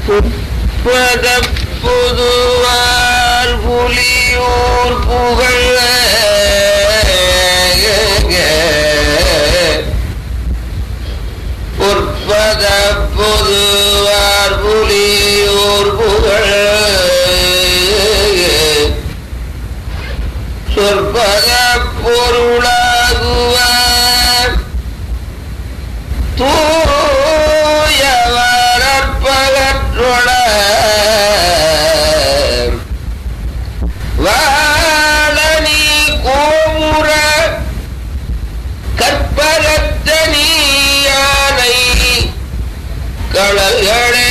புற்பத புதுவார் புலியூர் புகழ் புற்பத பொதுவார் புலியூர் புகழ் சொற்பத பொருளாகுவார் தூயவரற்பகற்றொட வாழனி கோபுர கற்பகத்த நீயானை கடல்களே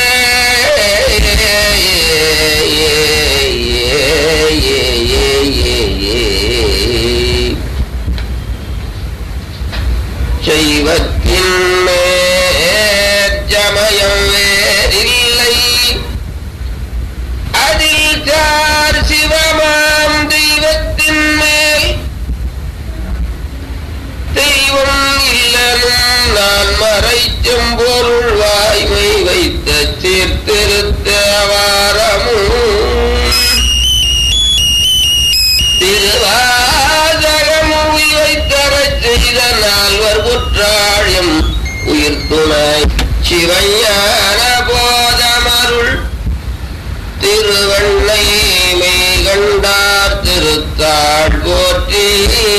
செய்வத்தின் மேற்சமயம் வேறில்லை அதில் சார் சிவமாம் தெய்வத்தின் மேல் தெய்வம் இல்லனும் நான் மறைச்செம்பொருள் வாய்மை வைத்த சீர்திருத்த வாரமும் திருவாசகம் உயிரைத்தரச் செய்த நால்வர் குற்றாழியம் உயிர் துணை சிவஞான போதமருள் திருவண்ணை மெய்கண்டார் திருத்தாள் போற்றி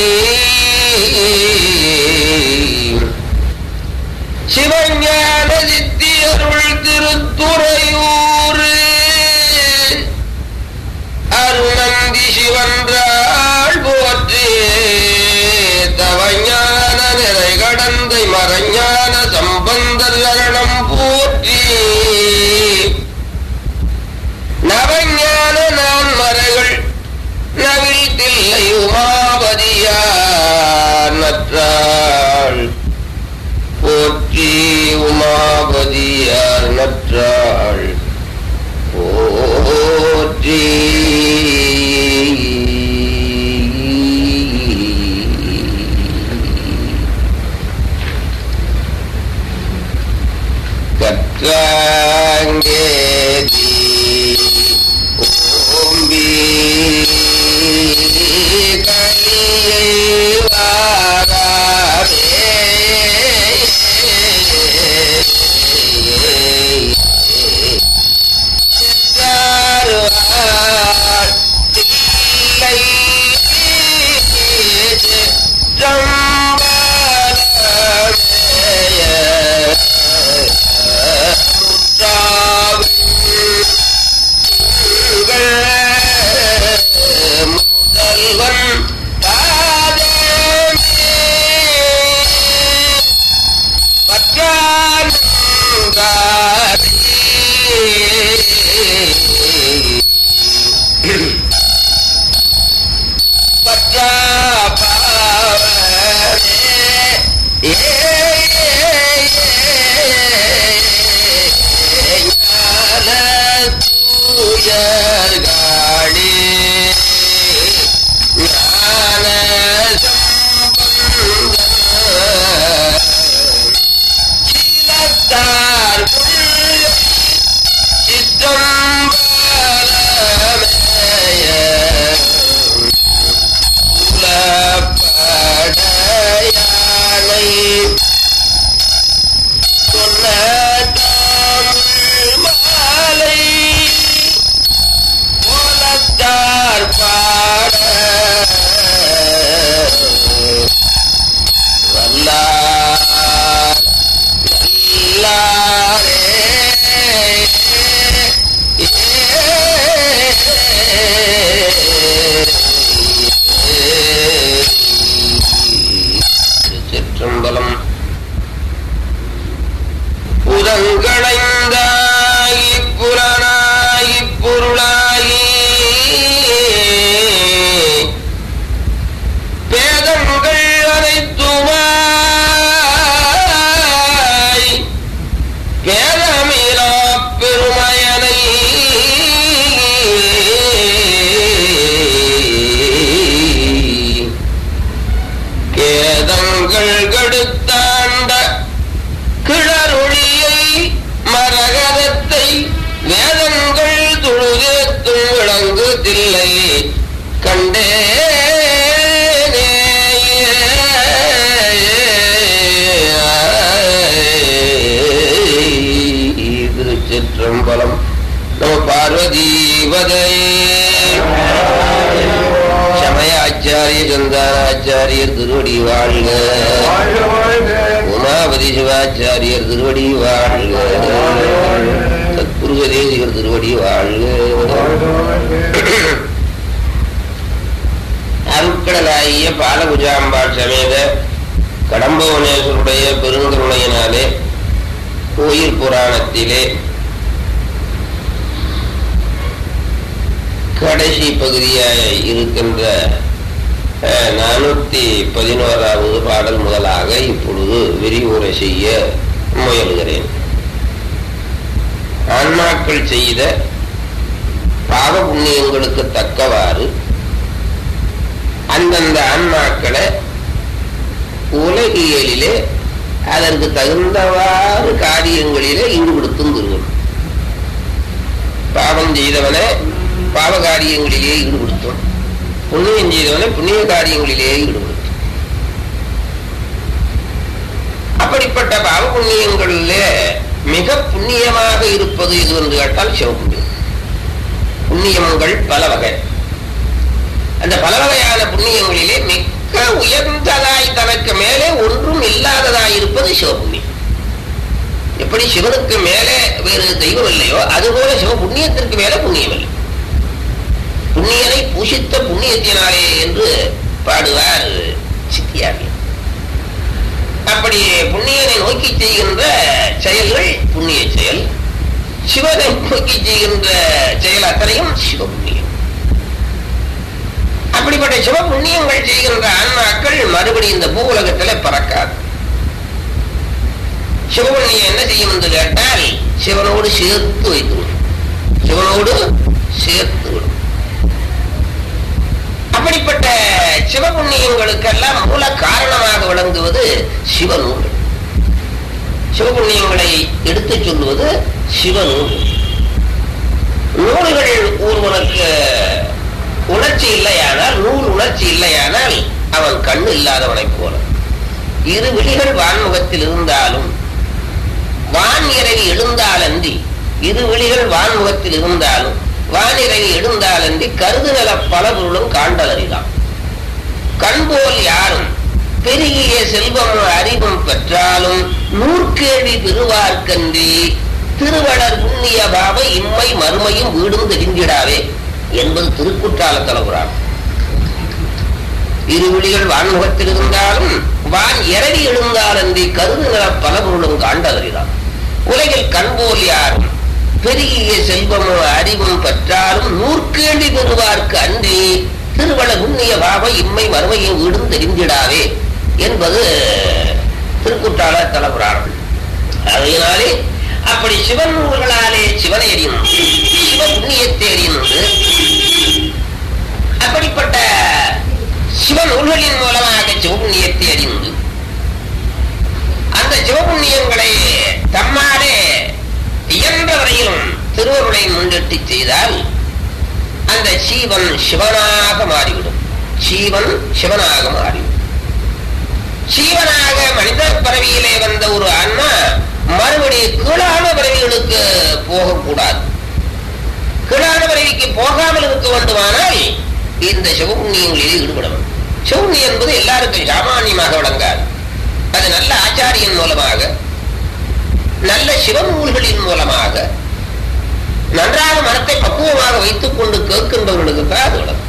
சிவஞான சித்தியருள் திருத்துறையூர் அருணந்தி சிவன்றாள் போற்றி தவஞான நிறை கடந்தை மறைஞான சம்பந்தர் சரணம் போற்றி நவஞான நான் மறைகள் நவில் தில்லை உமாபதியார் நற்றாள் போற்றி உமாபதியார் நற்றாள் போற்றி கற்றாங்கேதி ஓம்பி கலியை வாராதே சாருவார் தில்லை சம்பரமேய முற்றாவின் வேதங்கள் துழுதேத்தும் விளங்கு தில்லை கண்டே திருச்சிற்றம்பலம் நம பார்வதீபதே சமயாச்சாரிய சந்தானாச்சாரியர் திருவடி வாழ்க உமாபதி சிவாச்சாரியர் திருவடி வாழ்க சத்குருகதேசிகர் திருவடி வாழ்க அருட்கடலாகிய பாலகுஜாம்பாள் சமேத கடம்பவனேஸ்வருடைய பெருங்கருணையினாலே கோயில் புராணத்திலே கடைசி பகுதியாக இருக்கின்ற அஹ், நானூத்தி பதினோராவது பாடல் முதலாக இப்பொழுது விரிவுரை செய்ய முயல்கிறேன் ஆன்மாக்கள் செய்த பாவ புண்ணியங்களுக்கு தக்கவாறு அந்தந்த ஆன்மாக்களை உலகியலிலே அதற்கு தகுந்தவாறு காரியங்களிலே ஈடுபடுத்தும் குருவன் பாவம் செய்தவனை பாவ காரியங்களிலே ஈடுபடுத்தும் புண்ணியம் செய்தவனை புண்ணிய காரியங்களிலே ஈடுபடுத்தும் அப்படிப்பட்ட பாவ புண்ணியங்களிலே மிக புண்ணியமாக இருப்பது எது என்று கேட்டால் சிவபுண்ணியம் புண்ணியங்கள் பல வகை அந்த பல வகையான புண்ணியங்களிலே மிக உயர்ந்ததாய் தனக்கு மேலே ஒன்றும் இல்லாததாய் இருப்பது சிவபுண்ணியம் எப்படி சிவனுக்கு மேலே வேறு தெய்வம் இல்லையோ அதுபோல சிவ புண்ணியத்திற்கு மேலே புண்ணியம் இல்லை புண்ணியனை பூஷித்த புண்ணியத்தினாலே என்று பாடுவார் சித்தியார்கள் அப்படி புண்ணியனை நோக்கி செய்கின்ற செயல்கள் புண்ணிய செயல் சிவனை நோக்கி செய்கின்ற செயல் அத்தனையும் சிவபுண்ணியம் அப்படிப்பட்ட சிவ புண்ணியங்கள் செய்கின்ற ஆன்மாக்கள் மறுபடி இந்த பூ உலகத்துல பறக்காது சிவபுண்ணியம் என்ன செய்யும் என்று கேட்டால் சிவனோடு சேர்த்து வைத்து விடும் சிவனோடு சேர்த்து விடும் அப்படிப்பட்ட சிவபுண்ணியங்களுக்கெல்லாம் மூல காரணமாக விளங்குவது சிவநூல் சிவபுண்ணியங்களை எடுத்துச் சொல்லுவது சிவநூல் நூல்கள் ஒருவனுக்கு உணர்ச்சி இல்லையானால் நூல் உணர்ச்சி இல்லையானால் அவன் கண்ணு இல்லாதவனைப் போல இரு விழிகள் வான்முகத்தில் இருந்தாலும் வான் இறவி எழுந்தாலன்றி இரு விழிகள் வான்முகத்தில் இருந்தாலும் வான் இறவி எழுந்தாலன்றி கருது நல பல பொருளும் காண்டலறிதான் கண்போல் யாரும் பெருகிய செல்வமும் அறிவும் பெற்றாலும் நூற்கேள்வி பெறுவார்க்கன்றி திருவளர் புண்ணிய பாவ இம்மை மறுமையும் வீடும் தெரிந்திடாவே என்பது திருக்குற்றால தலைவராகும் இருவிழிகள் வான்முகத்தில் இருந்தாலும் வான் இரவி எழுந்தாலன்றி கருது நில பல பொருளும் காண்டவரிதான் உலகில் கண்போல் யாரும் பெருகிய செல்வமும் அறிவும் பெற்றாலும் நூற்கேள்வி பெறுவார்க்கு அன்றி திருவள புண்ணிய பாவ இம்மை மறுமையும் வீடும் தெரிந்திடாவே என்பது திருக்குற்றால தலைவரார்கள் அதனாலே அப்படி சிவன் நூல்களாலே சிவனை அறியும் சிவ புண்ணியத்தை அறியுண்டு அப்படிப்பட்ட சிவ நூல்களின் மூலமாக சிவபுண்ணியத்தை அறிந்து அந்த சிவபுண்ணியங்களை தம்மாலே இயன்ற வரையிலும் திருவருளை முன்னிட்டு செய்தால் அந்த சீவன் சிவனாக மாறிவிடும் சீவன் சிவனாக மாறிவிடும் சீவனாக மனித பறவையிலே வந்த ஒரு ஆன்மா மறுபடி கீழான பறவைகளுக்கு போகக்கூடாது கீழான பறவைக்கு போகாமல் இருக்க வேண்டுமானால் இந்த சிவபுண்ணியங்களில் ஈடுபட வேண்டும் சிவபுண்ணியம் என்பது எல்லாருக்கும் சாமானியமாக விளங்காது அது நல்ல ஆச்சாரியன் மூலமாக நல்ல சிவநூல்களின் மூலமாக நன்றாக மனத்தை பக்குவமாக வைத்துக் கொண்டு கேட்கின்றவர்களுக்கு தான் அது விளங்கும்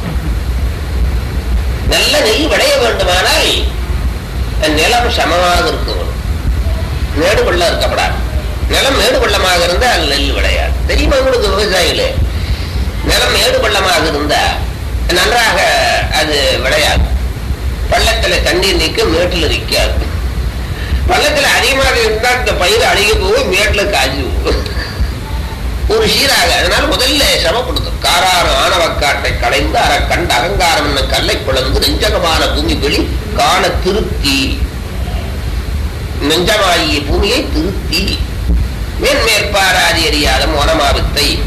நல்ல நெல் விளைய வேண்டுமானால் நிலம் சமமாக இருக்க வேண்டும் மேடு பள்ளம் இருக்கப்படாது நிலம் மேடு பள்ளமாக இருந்தால் நெல் விளையாது தெரியுமா உங்களுக்கு விவசாயிகளே நிலம் மேடு பள்ளமாக இருந்தா நன்றாக அது விளையாது பள்ளத்துல தண்ணீர் நிற்கும் மேட்டில் நிற்காது பள்ளத்துல அதிகமாக இருந்தால் இந்த பயிர் அழுகி போகும் மேட்டுல காய்ச்சி போகும் ஒரு சீராக அதனால முதல்ல சமப்படுத்தும் காராறு ஆணவக்காட்டை களைந்து அற கண்ட அகங்காரம் என்ன கல்லை குழந்து நெஞ்சகமான பூமி வெளி காண திருத்தி நெஞ்சமாகிய பூமியை திருத்தி மேன்மேற்பாராதி அறியாத மோனமாவித்தை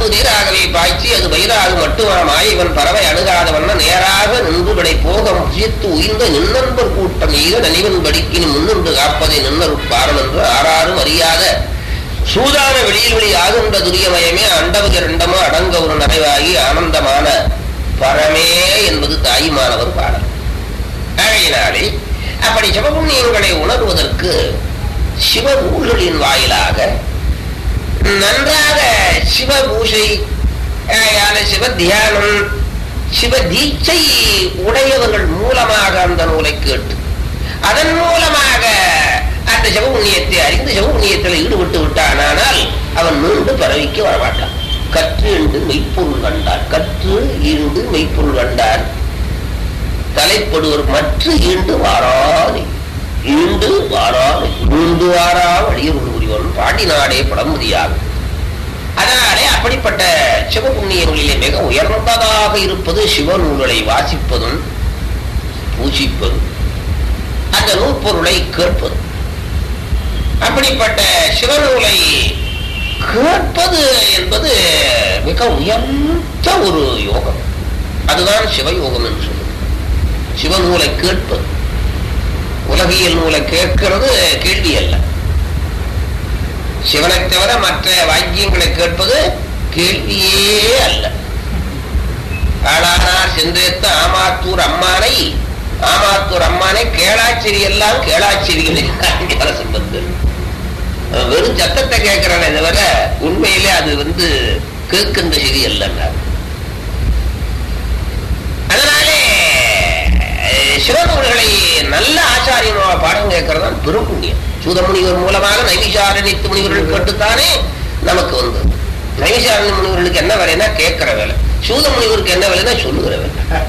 அன்பு நீராகவே பாய்ச்சி அது பயிராக மட்டுமாமாய் இவன் பறவை அணுகாதவண்ண நேராக நின்று விடை போக முயத்து உயிர்ந்த நின்னன்பர் கூட்டம் ஈக நனிவன் படிக்கின் முன்னின்று காப்பதை நின்னருட்பாரம் என்று ஆறாரும் அறியாத சூதான வெளியில் வெளி ஆகுண்ட துரியமயமே அண்டவக இரண்டமோ அடங்க ஒரு நிறைவாகி ஆனந்தமான பரமே என்பது தாயுமானவர் பாடல் ஆகையினாலே அப்படி சிவபுண்ணியங்களை உணர்வதற்கு சிவ நூல்களின் வாயிலாக நன்றாக சிவ பூஜை ஆகையால சிவ தியானம் சிவ தீட்சை உடையவர்கள் மூலமாக அந்த நூலை கேட்டு அதன் மூலமாக அந்த சிவபுண்ணியத்தை அறிந்து சிவபுண்ணியத்தில் ஈடுபட்டு விட்டானால் அவன் மீண்டு பறவைக்கு வரமாட்டான் கற்று என்று மெய்ப்பொருள் கண்டான் கற்று ஈண்டு மெய்ப்பொருள் கண்டான் தலைப்படுவர் மற்ற ஈண்டு வாரானே ஈண்டு வாரானே மீண்டு வாரா வழியருள் புரிவன் பாண்டினாடே படமுதியாகும் அதனாலே அப்படிப்பட்ட சிவபுண்ணியங்களிலே மிக உயர்ந்ததாக இருப்பது சிவநூல்களை வாசிப்பதும் பூஜிப்பதும் அந்த நூற்பொருளை கேட்பதும் அப்படிப்பட்ட சிவநூலை கேட்பது என்பது மிக உயர்ந்த ஒரு யோகம் அதுதான் சிவயோகம் என்று சொல்லுவோம் சிவநூலை கேட்பது உலகியல் நூலை கேட்கிறது கேள்வி அல்ல சிவனை தவிர மற்ற வாக்கியங்களை கேட்பது கேள்வியே அல்ல ஆளானார் சென்றேத்த ஆமாத்தூர் அம்மானை ஆமாத்தூர் அம்மானை கேளாச்சேரி எல்லாம் கேளாச்சேரிகளே சம்பந்தம் வெறும் சத்தத்தை கேட்கிறானே தவிர உண்மையிலே அது வந்து கேட்கின்ற செடி அல்லங்க அதனாலே அஹ், சிவநூல்களை நல்ல ஆச்சாரியனோட பாடம் கேட்கறது தான் பெரும் புண்ணியம் சூதமுனிவர் மூலமாக நைமிஷாரணித்து முனிவர்கள் கேட்டுத்தானே நமக்கு வந்தது நைமிஷாரணி முனிவர்களுக்கு என்ன வேலைன்னா கேட்கிற வேலை சூத முனிவருக்கு என்ன வேலைன்னா சொல்லுகிற வேலை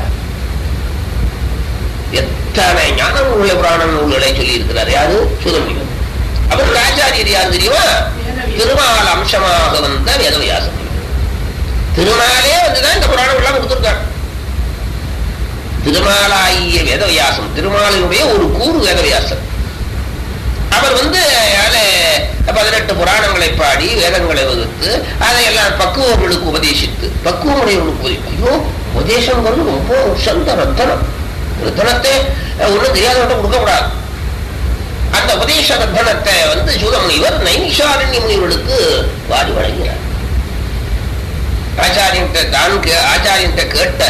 எத்தனை ஞான நூல்களை புராண நூல்களை சொல்லி இருக்கிறார் யாரு சூதமுனிவர் அவருக்கு ஆச்சாரியர் யார் தெரியுமா திருமால் அம்சமாக வந்த வேதவியாசம் திருமாலே வந்துதான் இந்த புராணங்கள்லாம் கொடுத்திருக்கார் திருமாலாகிய வேதவியாசம் திருமாலினுடைய ஒரு கூறு வேதவியாசம் அவர் வந்து அதில் பதினெட்டு புராணங்களை பாடி வேதங்களை வகுத்து அதையெல்லாம் பக்குவங்களுக்கு உபதேசித்து பக்குவமுடையவர்களுக்கு உபதேசி ஐயோ உபதேசங்கிறது ரொம்ப உசந்த ரத்தனம் ரத்தனத்தை ஒன்றும் தெரியாதவன்ட்ட கொடுக்கக்கூடாது அந்த உபதேச ரத்தனத்தை வந்து சூதமுனிவர் நைமிஷாரண்ய முனிவர்களுக்கு வாரி வழங்கினார் ஆச்சாரியன்ட்ட தான் கே- ஆச்சாரியன்ட்ட கேட்ட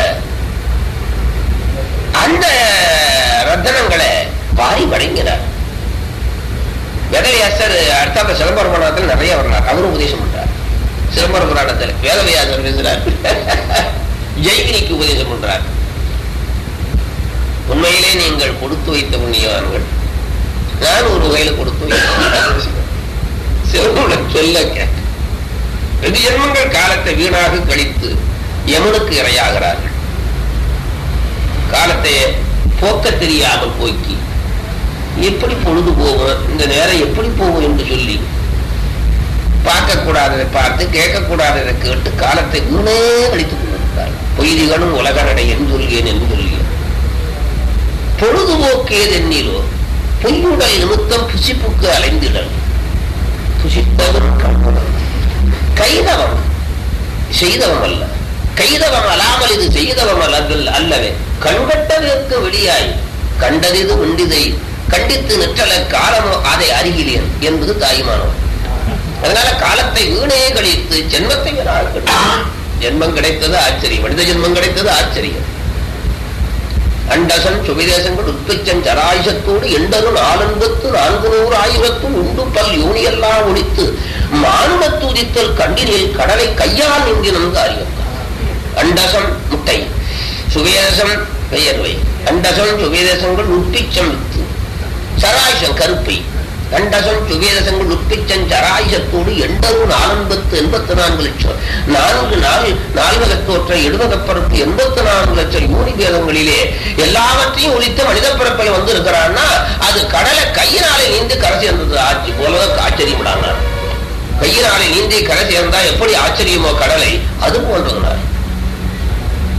அந்த ரத்தனங்களை வாரி வழங்கினார் வேதவியாசர் அடுத்தாக்க சிதம்பர புராணத்தில் நிறைய வரலாறு அவரும் உபதேசம் பண்றார் சிதம்பர புராணத்தில் வேதவியாசர் பேசுறார் ஜெய்கினிக்கு உபதேசம் பண்றார் உண்மையிலே நீங்கள் கொடுத்து வைத்த புண்ணியவான்கள் நான் ஒரு வகையில கொடுத்து வைத்தேன் சிவனுடன் சொல்ல கேட்க வெகு ஜென்மங்கள் காலத்தை வீணாக கழித்து யமனுக்கு இரையாகிறார்கள் காலத்தை போக்க தெரியாமல் போக்கி எப்படி பொழுது போகும் இந்த நேரம் எப்படி போகும் என்று சொல்லி பார்க்கக்கூடாததை பார்த்து கேட்கக்கூடாததை கேட்டு காலத்தை வீணே கழித்துக் கொண்டிருக்கிறார் பொய்திகளும் உலக நடை என்று சொல்லியேன் என்று சொல்லியேன் பொழுதுபோக்கேது எண்ணிலோ பொய்யுடல் நிமித்தம் புசிப்புக்கு அலைந்திடல் புசித்தவன் கண்ணுடன் கைதவம் செய்தவம் அல்ல கைதவம் அலாமல் இது செய்தவம் அல்ல அல்லவே கண்கட்டதற்கு வெளியாய் கண்டதிது உண்டிதை கண்டித்து நிற்றல காலமோ அதை அறிகிறேன் என்பது தாயுமானவர் அதனால காலத்தை வீணே கழித்து ஜென்மத்தை வீணாக ஜென்மம் கிடைத்தது ஆச்சரியம் மனித ஜென்மம் கிடைத்தது ஆச்சரியம் அண்டசன் சுவிதேசங்கள் உட்பிச்சன் ஜராயுசத்தோடு எண்டரு நாலன்பத்து நான்கு நூறு ஆயிரத்தும் உண்டு பல் யூனியெல்லாம் ஒழித்து மானுடத்து உதித்தல் கண்டினில் கடலை கையால் என்கினும் காரியம் அண்டசம் முட்டை சுவேதசம் பெயர்வை அண்டசம் சுவேதசங்கள் உட்பிச்சம் வித்து சராயுஷம் கருப்பை கண்டசம் சுவேதசங்கள் உட்பிச்சன் சராயுஷத்தோடு எண்டரு நாலம்பத்து எண்பத்தி நான்கு லட்சம் நான்கு நாள் நால்வகத்தோற்ற எழுவகப்பரப்பு எண்பத்தி நான்கு லட்சம் யூனி பேதங்களிலே எல்லாவற்றையும் ஒழித்த மனித பிறப்பில் வந்து இருக்கிறான்னா அது கடலை கையினாலே நீந்து கரை சேர்ந்தது ஆட்சி போல ஆச்சரியப்படாங்க கையினாலே நீந்தி கரை சேர்ந்தா எப்படி ஆச்சரியமோ கடலை அது போன்றதுனால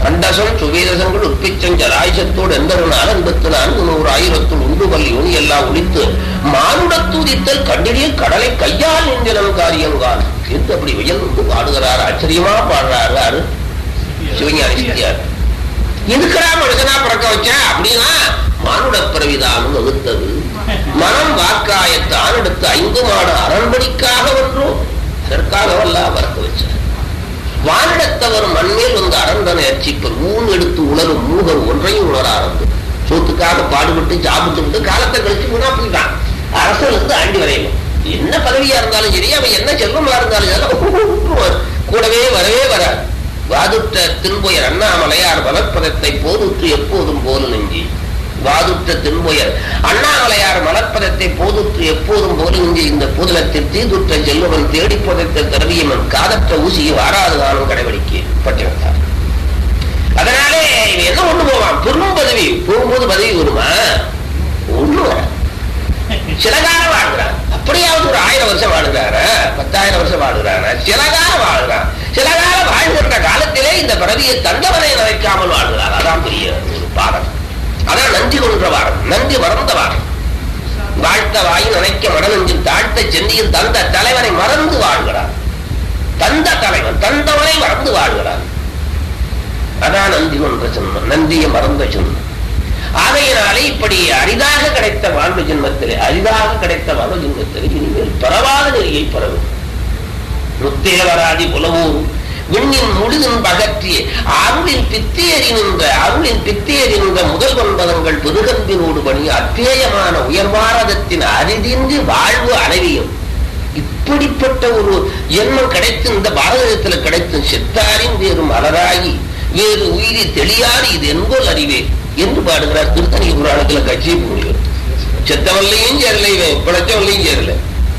அண்டசம் சுவேதசங்கள் உற்பிச்சம் ஜராயுசத்தோடு எந்தவன் அனந்தத்து நான்கு நூறு ஆயிரத்துள் உண்டு பள்ளி யுனி எல்லாம் ஒழித்து மானுடத்தூதித்தல் கண்டிலே கடலை கையால் நெஞ்சனம் காரியங்கால் என்று அப்படி உயர்ந்து பாடுகிறார் ஆச்சரியமா பாடுறாரு யாரு சிவஞானி சித்தியார் எதுக்குடா மனுஷனா பிறக்க வச்சா அப்படின்னா மானுட பிறவிதானும் வகுத்தது மனம் வாக்காயத்தான் எடுத்து ஐந்து மாடு அரண்படிக்காக ஒன்றும் அதற்காக வல்லா பிறக்க வச்சார் வானிடத்தவர் மண்மேல் வந்து அரண்டனை அர்ச்சிப்பர் ஊன் எடுத்து உணரும் மூகர் ஒன்றையும் உணர ஆரம்பு சொத்துக்காக பாடுபட்டு சாப்பிட்டு விட்டு காலத்தை கழிச்சு வீணா போயிட்டான் அரசன் இருந்து ஆண்டி வரையணும் என்ன பதவியா இருந்தாலும் சரி அவன் என்ன செல்வமா இருந்தாலும் சரி கூடவே வரவே வராது வாதுட்ட திரும்புயர் அண்ணாமலையார் வளர்ப்பதத்தை போதுற்று எப்போதும் போல நெஞ்சி வாதுட்ட திரும்புயர் அண்ணாமலையார் மலர்ப்பதத்தை போதுற்று எப்போதும் போல நெஞ்சி இந்த புதலத்தில் தீதுற்ற செல்வன் தேடி புதைத்த திரவியமன் காதற்ற ஊசியை வாராது காலம் கடைபிடிக்க பட்டிருந்தார் அதனாலே இவன் என்ன கொண்டு போவான் பெரும் பதவி போகும்போது பதவி வருமா ஒண்ணு வராது சில காலம் வாழ்கிறான் அப்படியாவது ஒரு ஆயிரம் வருஷம் வாழ்கிறாரு பத்தாயிரம் வருஷம் வாழ்கிறாரு சில காலம் வாழ்கிறான் சில காலம் வாழ்கின்ற காலத்திலே இந்த பிறவியை தந்தவனை நினைக்காமல் வாழ்கிறார் அதான் பெரிய ஒரு பாடம் அதான் நன்றி கொன்ற வாரம் நன்றி மறந்த வாரம் வாழ்த்த வாய் நினைக்க மடநெஞ்சில் தாழ்த்த சென்னியில் தந்த தலைவனை மறந்து வாழ்கிறார் தந்த தலைவன் தந்தவனை மறந்து வாழ்கிறார் அதான் நன்றி கொன்ற ஜென்மம் நன்றியை மறந்த ஜென்மம் ஆகையினாலே இப்படி அரிதாக கிடைத்த வாழ்வு ஜென்மத்திலே அரிதாக கிடைத்த வாழ்வு ஜென்மத்திலே இனிமேல் பரவாத நெறியை பரவும் முத்தேவராதி புலவூர் விண்ணின் முழுதும் பகற்றிய அருளின் பித்தேறி நின்ற அருளின் பித்தேறி நின்ற முதல் ஒன்பதங்கள் பெருகன்பினோடு பணி அத்தேயமான உயர்வாரதத்தின் அரிதின்றி வாழ்வு அணைவியும் இப்படிப்பட்ட ஒரு ஜென்மம் கிடைத்து இந்த பாரதத்தில் கிடைத்து செத்தாரின் வேறு மலராகி வேறு உயிரி தெளியாது இது என்போல் அறிவே என்று பாடுகிறார் திருத்தணி புராணத்தில் கட்சி முடியும் செத்தவன்லையும் சேரல இவன் பிழைச்சவன்லையும் சேரல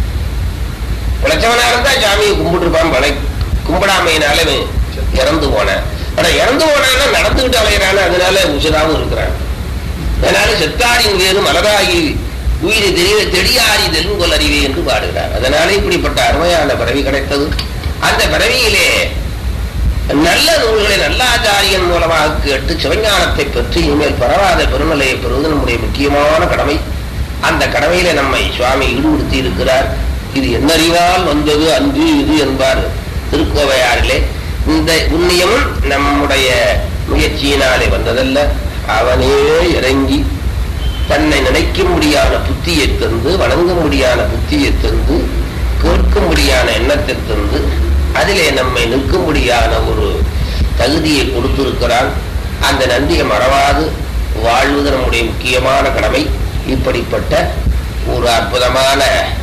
பிழைச்சவனா இருந்தா சாமியை கும்பிட்டுருப்பான் பழை கும்பிடாமையினால இவன் இறந்து போனான் ஆனா இறந்து போனான்னா நடந்துகிட்டு அலையிறான் அதனால உசிராவும் இருக்கிறான் அதனால செத்தாரின் வேறு மலராகி உயிரை தெரிய தெளியாரி தெலுங்கொல் அறிவே என்று பாடுகிறார் அதனால இப்படிப்பட்ட அருமையான பிறவி கிடைத்தது அந்த பிறவியிலே நல்ல நூல்களை நல்ல ஆச்சாரியன் மூலமாக கேட்டு சிவஞானத்தை பெற்று இனிமேல் பரவாத பெருநிலையை பெறுவது நம்முடைய முக்கியமான கடமை அந்த கடமையில நம்மை சுவாமி ஈடுபடுத்தி இருக்கிறார் இது என்னறிவால் வந்தது அன்று இது என்பார் திருக்கோவையாரிலே இந்த புண்ணியம் நம்முடைய முயற்சியினாலே வந்ததல்ல அவனே இறங்கி தன்னை நினைக்கும்படியான புத்தியை தந்து வணங்கும்படியான புத்தியை தந்து கேட்கும்படியான எண்ணத்தை தந்து அதிலே நம்மை நிற்கும்படியான ஒரு தகுதியை கொடுத்திருக்கிறான் அந்த நன்றியை மறவாது வாழ்வது நம்முடைய முக்கியமான கடமை இப்படிப்பட்ட ஒரு அற்புதமான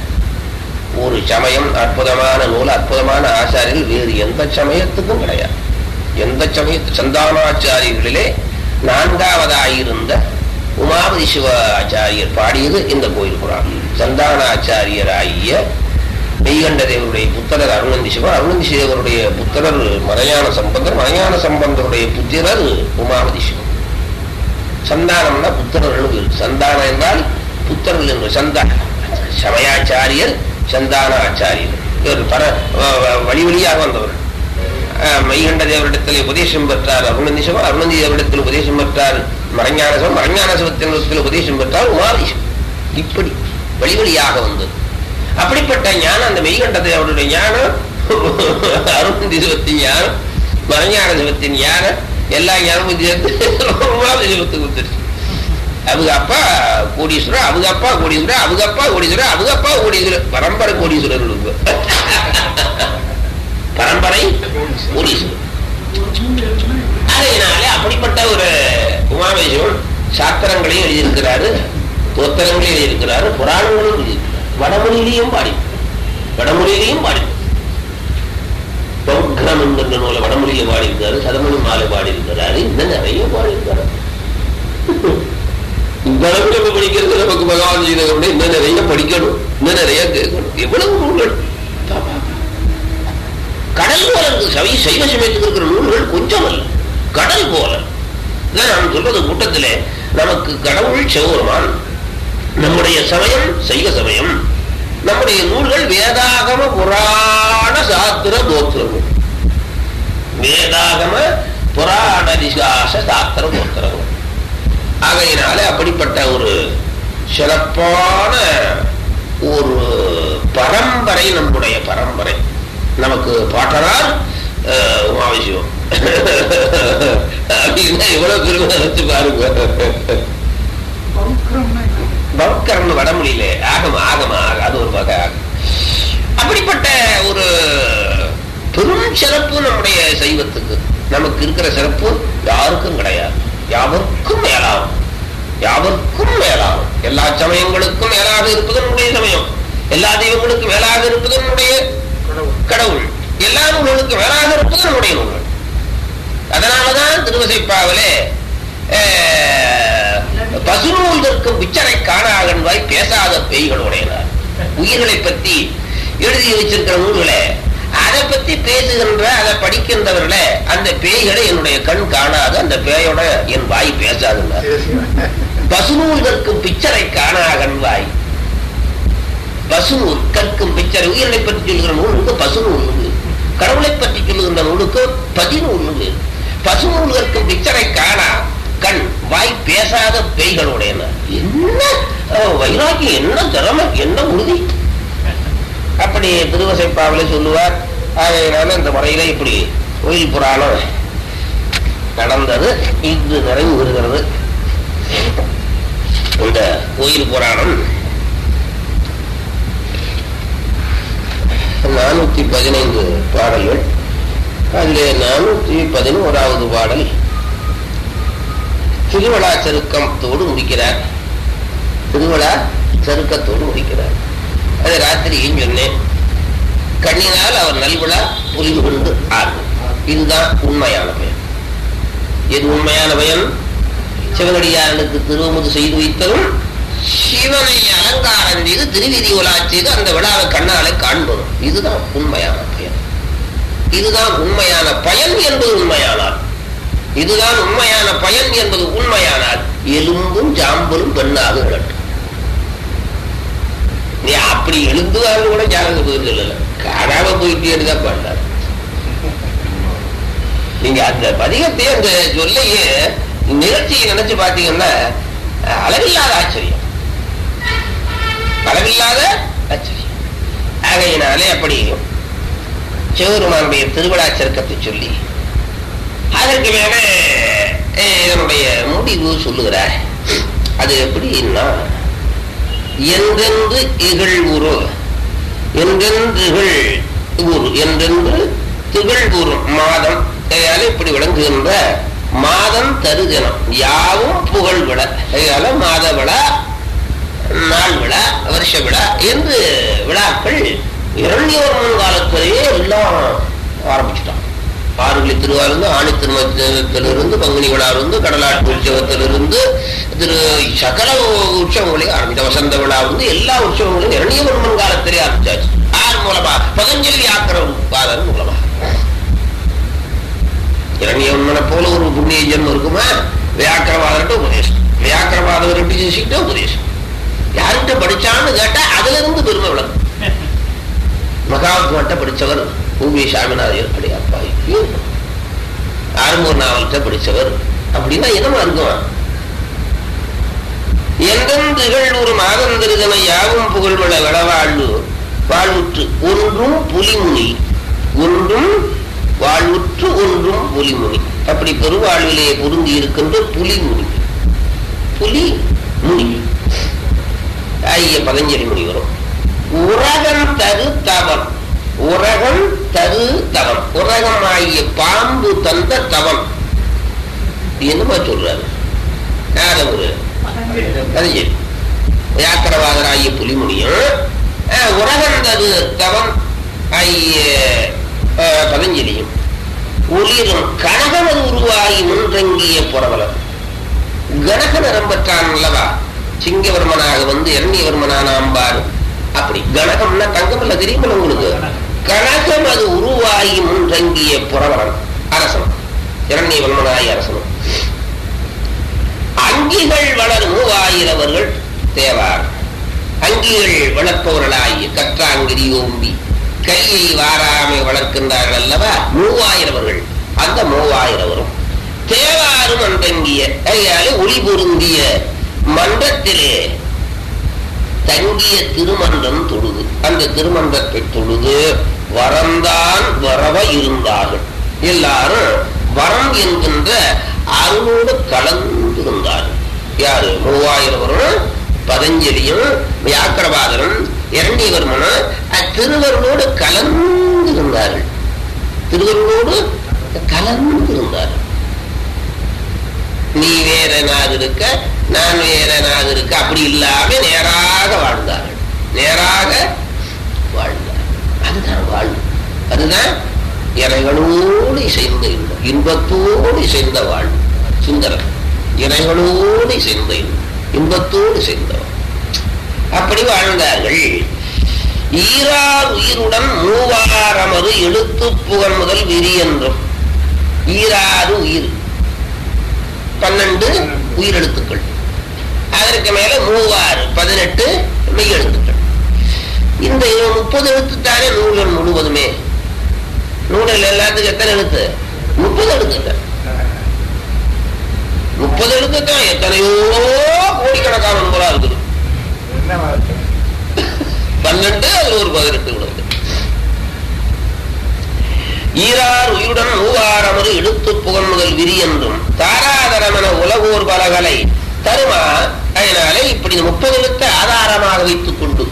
ஒரு சமயம் அற்புதமான நூல் அற்புதமான ஆச்சாரியர்கள் வேறு எந்த சமயத்துக்கும் கிடையாது எந்த சமய சந்தானாச்சாரியர்களிலே நான்காவதாயிருந்த உமாபதி சிவ ஆச்சாரியர் பாடியது இந்த கோயில் புராணம் சந்தானாச்சாரியராகிய மெய்கண்ட தேவருடைய புத்தரர் அருணந்தி சிவன் அருணந்தி சிவருடைய புத்தரர் மறையான சம்பந்தர் மறையான சம்பந்தருடைய புத்திரர் உமாபதி சிவன் சந்தானம்னா புத்திரர்கள் பேர். சந்தானம் என்றால் புத்தர்கள் என்று சந்தா சமயாச்சாரியர் சந்தான ஆச்சாரியர் இவர் பர வ- வ- வழி வழியாக வந்தவர் அஹ், மெய்கண்ட தேவரிடத்தில் உபதேசம் பெற்றார் அருணந்தி சிவம் அருணந்தி தேவரிடத்தில் உபதேசம் பெற்றார் மரஞான சிவம் மரஞான சிவத்தினிடத்தில் உபதேசம் பெற்றார் உமாதி சிவம் இப்படி வழி வழியாக வந்தது அப்படிப்பட்ட ஞானம் அந்த மெய்கண்ட தேவருடைய ஞானம் அருணந்தி சிவத்தின் ஞானம் மரஞான சிவத்தின் ஞானம் எல்லா ஞானமும் சேர்த்து உமாதி சிவத்துக்கு வந்துருச்சு அவங்க அப்பா கோடீஸ்வரர் அவங்க அப்பா கோடீஸ்வரர் அவங்க அப்பா கோடீஸ்வரர் அவங்க அப்பா கோடீஸ்வரர் பரம்பரை கோடீஸ்வரர் இருக்கு. பரம்பரை கோடீஸ்வரர் அதனாலே அப்படிப்பட்ட ஒரு உமாமேஸ்வரன் சாத்திரங்களையும் எழுதியிருக்கிறாரு தோத்திரங்களையும் எழுதியிருக்கிறாரு புராணங்களையும் எழுதியிருக்கிறார் வடமொழியிலையும் பாடி வடமொழியிலையும் பாடி பௌக்ரம் என்கின்ற நூலை வடமொழியை பாடியிருக்காரு சதமணி மாலை பாடியிருக்கிறாரு இன்னும் நிறைய பாடியிருக்காரு இந்த அளவுக்கு நம்ம படிக்கிறது நமக்கு பகவான் செய்த விட இன்னும் நிறைய படிக்கணும் இன்னும் நிறைய கேட்கணும் எவ்வளவு நூல்கள் கடல் போல இருக்கு சவி சைவ சமயத்துக்கு இருக்கிற நூல்கள் கொஞ்சம் அல்ல கடல் போல இதான் நான் சொல்றது கூட்டத்திலே நமக்கு கடவுள் சிவபெருமான் நம்முடைய சமயம் சைவ சமயம் நம்முடைய நூல்கள் வேதாகம புராண சாத்திர கோத்திரம் வேதாகம புராண விசுவாச சாஸ்திர கோத்திரங்கள் ஆகையினால அப்படிப்பட்ட ஒரு சிறப்பான ஒரு பரம்பரை நம்முடைய பரம்பரை நமக்கு பாட்டனார் அஹ், உமாவிசிவம் அப்படின்னா எவ்வளவு பெருமை நினைச்சு பாருங்க பௌக்கரம்னு வட முடியல ஆகம ஆகம ஆக அது ஒரு வகை ஆகும் அப்படிப்பட்ட ஒரு பெரும் சிறப்பு நம்முடைய சைவத்துக்கு நமக்கு இருக்கிற சிறப்பு யாருக்கும் கிடையாது யாவருக்கும் மேலாகும் யாவருக்கும் மேலாகும் எல்லா சமயங்களுக்கும் மேலாக இருப்பது நம்முடைய சமயம் எல்லா தெய்வங்களுக்கும் மேலாக இருப்பது நம்முடைய கடவுள் எல்லா நூல்களுக்கும் மேலாக இருப்பது நம்முடைய நூல்கள் அதனாலதான் திருவசைப்பாவிலே அஹ், பசுநூல்தற்கும் பிச்சரை காணாகன்வாய் பேசாத பேய்களுடையனார் உயிர்களை பற்றி எழுதி வச்சிருக்கிற நூல்களை அதை பத்தி பேசுகின்ற அதை படிக்கின்றவர்களே அந்த பேய்களை என்னுடைய கண் காணாது அந்த பேயோட என் வாய் பேசாதுன்னார் பசுநூல் கற்கும் பிச்சரை காணாகன்வாய் பசுநூல் கற்கும் பிச்சரை உயிரினை பற்றி சொல்லுகிற நூலுக்கு பசுநூல் உண்டு கடவுளை பற்றி சொல்லுகின்ற நூலுக்கு பதிநூல் உண்டு பசுநூல் கற்கும் பிச்சரை காணா கண் வாய் பேசாத பேய்களுடைய என்ன அஹ், வைராக்கியம் என்ன திறமை என்ன உறுதி அப்படி திருவசைப்பாவில சொல்லுவார் ஆகையினால இந்த முறையில இப்படி கோயில் புராணம் நடந்தது இங்கு நிறைவு வருகிறது இந்த கோயில் புராணம் நானூத்தி பதினைந்து பாடல்கள் அதிலே நானூத்தி பதினோராவது பாடல் திருவிழா சருக்கத்தோடு முடிக்கிறார் திருவிழா சருக்கத்தோடு முடிக்கிறார் அது ராத்திரியும் சொன்னேன் கண்ணினால் அவர் நல்விழா புரிந்து கொண்டு ஆகும் இதுதான் உண்மையான பயன் எது உண்மையான பயன் சிவனடியாரனுக்கு திருவமுது செய்து வைத்ததும் சிவனை அலங்காரம் செய்து திருவிதி உலா செய்து அந்த விழாவை கண்ணாலே காண்பதும் இதுதான் உண்மையான பயன் இதுதான் உண்மையான பயன் என்பது உண்மையானால் இதுதான் உண்மையான பயன் என்பது உண்மையானால் எலும்பும் ஜாம்பலும் பெண்ணாக இழட்டும் நீ அப்படி எழுந்துவாரு கூட ஜாதக பதில் இல்ல காணாம போயிட்டே தான் பண்ணார் நீங்க அந்த பதிகத்தையே அந்த சொல்லையே நிகழ்ச்சியை நினைச்சு பாத்தீங்கன்னா அஹ், அளவில்லாத ஆச்சரியம் அளவில்லாத ஆச்சரியம் ஆகையினாலே அப்படி சிவருமானுடைய திருவிழா சருக்கத்தை சொல்லி அதற்கு மேல அஹ், இதனுடைய முடிவு சொல்லுகிறார் அது எப்படின்னா என்றென்று இகழ் உரு என்றென்று இகழ் உரு என்றென்று திகழ் உரு மாதம் கையால இப்படி விளங்குகின்ற மாதம் தருதினம் யாவும் புகழ் விழா கையால மாத விழா நாள் விழா வருஷ விழா என்று விழாக்கள் இரண்டியவர்மன் காலத்திலேயே எல்லாம் ஆரம்பிச்சுட்டான் ஆறுகளி திருவாருந்து ஆணி திருமணத்திலிருந்து பங்குனி விழா இருந்து கடலாட்டு உற்சவத்திலிருந்து திரு சகல உற்சவங்களையும் ஆரம்பித்த வசந்த விழா இருந்து எல்லா உற்சவங்களையும் இரண்டியவர்மன் காலத்திலே ஆரம்பிச்சாச்சு ஆறு மூலமா பதஞ்சலி ஆக்கிரம் பாதன் மூலமா இரண்டியவர்மனை போல ஒரு புண்ணிய ஜென்மம் இருக்குமா வியாக்கிரவாதர்கிட்ட உபதேசம் வியாக்கிரவாதவர்கிட்ட சிசிக்கிட்ட உபதேசம் யார்கிட்ட படிச்சான்னு கேட்டா அதுல இருந்து பெருமை விளங்கும் மகாத்மாட்ட படிச்சவர் பூமி சாமிநாதையர் கிடையாப்பா ஐயோ ஆறுமூர் நாவல்கிட்ட படிச்சவர் அப்படின்னா என்னமா இருக்கும் எந்தெந்த திகழ் ஒரு மாதந்திருதனை யாவும் புகழ்வள விளவாழ்வு வாழ்வுற்று ஒன்றும் புலிமுனி ஒன்றும் வாழ்வுற்று ஒன்றும் புலிமுனி அப்படி பெருவாழ்விலே பொருந்தி இருக்கின்ற புலிமுனி புலி முனி ஐய பதஞ்சலி முனி வரும் உரகம் தரு தவம் உரகம் தரு தவம் உரகம் ஆகிய பாம்பு தந்த தவம் என்னமா சொல்றாரு யார ஒரு பதஞ்சலி வியாக்கரவாதராகிய புலிமுனியும் அஹ், உரகம் தரு தவம் ஆகிய அஹ், பதஞ்சலியும் ஒளிரும் கனகமது உருவாகி முன்றங்கிய புறவலம் கனக நிறம் பெற்றான் அல்லவா சிங்கவர்மனாக வந்து இரண்டியவர்மனான அம்பாரு அப்படி கனகம்னா தங்கம் இல்ல தெரியுமில்ல உங்களுக்கு கனகம் அது உருவாகி முன்றங்கிய புறவரன் அரசன் இரண்டியவர்மனாகி அரசனும் அங்கிகள் வளர் மூவாயிரவர்கள் தேவார் அங்கிகள் வளர்ப்பவர்களாகிய கற்றாங்கிரி ஓம்பி கையை வாராமை வளர்க்கின்றார்கள் அல்லவா மூவாயிரவர்கள் அந்த மூவாயிரவரும் தேவாறு மன்றங்கிய ஐயாலே ஒளி பொருந்திய மன்றத்திலே தங்கிய திருமன்றம் தொழுது அந்த திருமன்றத்தை தொழுது வரந்தான் வரவ இருந்தார்கள் எல்லாரும் வரம் என்கின்ற அருளோடு கலந்திருந்தார்கள் யாரு மூவாயிரவரும் பதஞ்சலியும் வியாக்கிரபாதரும் இரண்டியவர்மனும் அத்திருவர்களோடு கலந்திருந்தார்கள் திருவர்களோடு கலந்திருந்தார்கள் நீ வேற நாது இருக்க நான் வேற நாது இருக்க அப்படி இல்லாம நேராக வாழ்ந்தார்கள் நேராக வாழ்ந்தார் அதுதான் வாழ்வு அதுதான் இறைகளோடு இசைந்த இன்பம் இன்பத்தோடு இசைந்த வாழ்வு சுந்தரம் இறைகளோடு இசைந்த இன்பம் இன்பத்தோடு இசைந்தவர் அப்படி வாழ்ந்தார்கள் ஈரார் உயிருடன் மூவாரமது எழுத்து புகழ் முதல் விரி என்றும் ஈராறு உயிர் பன்னெண்டு உயிரெழுத்துக்கள் அதற்கு மேல மூவாறு பதினெட்டு மெய் எழுத்துக்கள் இந்த முப்பது எழுத்து தானே நூல்கள் முழுவதுமே நூலில் எல்லாத்துக்கும் எத்தனை எழுத்து முப்பது எழுத்துக்கள் முப்பது எழுத்து தான் எத்தனையோ கோடிக்கணக்கான நூலா இருக்குது என்ன வார்த்தை பன்னெண்டு அதுல ஒரு பதினெட்டு உள்ளது ஈரார் உயிருடன் மூவாரமது இழுத்து புகழ் முதல் விரி என்றும் தாராதரமென உலகோர் பலகலை தருமா அதனாலே இப்படி முப்பது எழுத்தை ஆதாரமாக வைத்துக் கொண்டு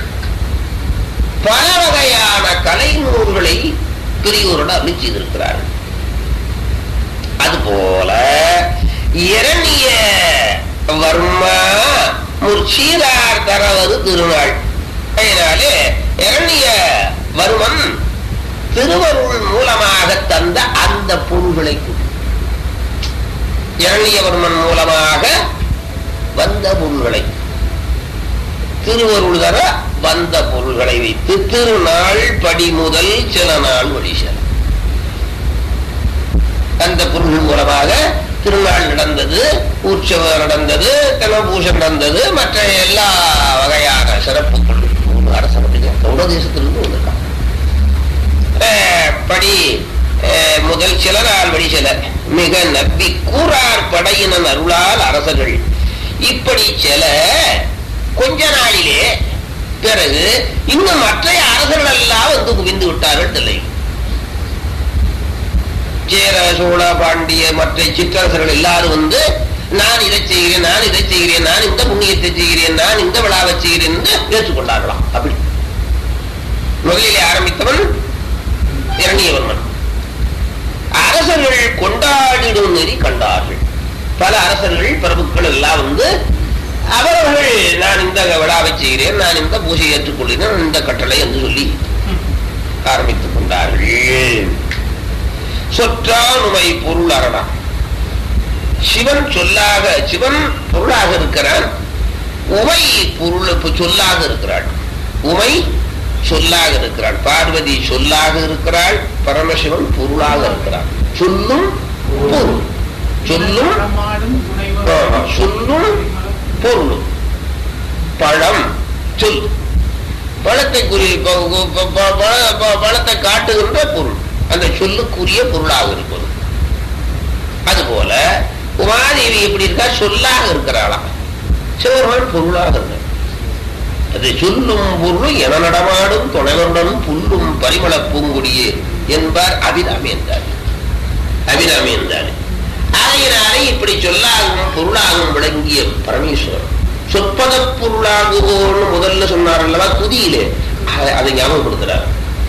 பல வகையான கலை நூல்களை பெரியோரோட அருளி செய்திருக்கிறார்கள் அதுபோல இரணிய வர்மா முற்சீரார் தரவது திருநாள் அதனாலே இரணிய வர்மன் திருவருள் மூலமாக தந்த அந்த பொருள்களை கொண்டு இரணியவர்மன் மூலமாக வந்த பொருள்களை திருவருள் தர வந்த பொருள்களை வைத்து திருநாள் படி முதல் சில நாள் வழிசல் அந்த பொருள் மூலமாக திருநாள் நடந்தது உற்சவம் நடந்தது தனபூஷம் நடந்தது மற்ற எல்லா வகையான சிறப்புகள் அரசப்பட்டு கௌட தேசத்திலிருந்து வந்திருக்கான் அஹ் படி அஹ் முதல் சில நாள் வழி சில மிக நம்பி கூறார் படையினன் அருளால் அரசர்கள் இப்படி சில கொஞ்ச நாளிலே பிறகு இன்னும் மற்ற அரசர்கள் எல்லாம் வந்து குவிந்து விட்டார்கள் தில்லை சேர சோழ பாண்டிய மற்ற சிற்றரசர்கள் எல்லாரும் வந்து நான் இதை செய்கிறேன் நான் இதை செய்கிறேன் நான் இந்த புண்ணியத்தை செய்கிறேன் நான் இந்த விழாவை செய்கிறேன் என்று ஏற்றுக்கொண்டார்களாம் அப்படி முதலிலே ஆரம்பித்தவன் இரணியவர்மன் அரசர்கள் கொண்டாடிடும் நெறி கண்டார்கள் பல அரசர்கள் பிரபுக்கள் எல்லாம் வந்து அவர்கள் நான் இந்த விழாவை செய்கிறேன் நான் இந்த பூஜை ஏற்றுக்கொள்கிறேன் நான் இந்த கட்டளை என்று சொல்லி ஆரம்பித்துக் கொண்டார்கள் சொற்றானுமை பொருள் அரணா சிவன் சொல்லாக சிவன் பொருளாக இருக்கிறான் உமை பொருள் இப்ப சொல்லாக இருக்கிறாள் உமை சொல்லாக இருக்கிறாள் பார்வதி சொல்லாக இருக்கிறாள் பரமசிவன் பொருளாக இருக்கிறான் சொல்லும் பொருள் சொல்லும் நடமாடும் துணைவர் ஆமா, சொல்லும் பொருளும் பழம் சொல் பழத்தை குறி ப- ப- ப- ப- ப- பழத்தை காட்டுகின்ற பொருள் அந்த சொல்லுக்குரிய பொருளாக இருப்பது அதுபோல உமாதேவி எப்படி இருக்கா சொல்லாக இருக்கிறாளாம் சிவருமான் பொருளாக இருக்கிறார் அது சொல்லும் பொருளும் என நடமாடும் துணைவருடன் புல்லும் பரிமள பூங்குடியே என்பார் அபிராமி என்றார் அபிராமி என்றார் ஆகையினாலே இப்படி சொல்லாகவும் பொருளாகவும் விளங்கிய பரமேஸ்வரன் சொற்பத பொருளாகுவோன்னு முதல்ல சொன்னார் அல்லவா துதியிலே அ- அதை ஞாபகப்படுத்துறார்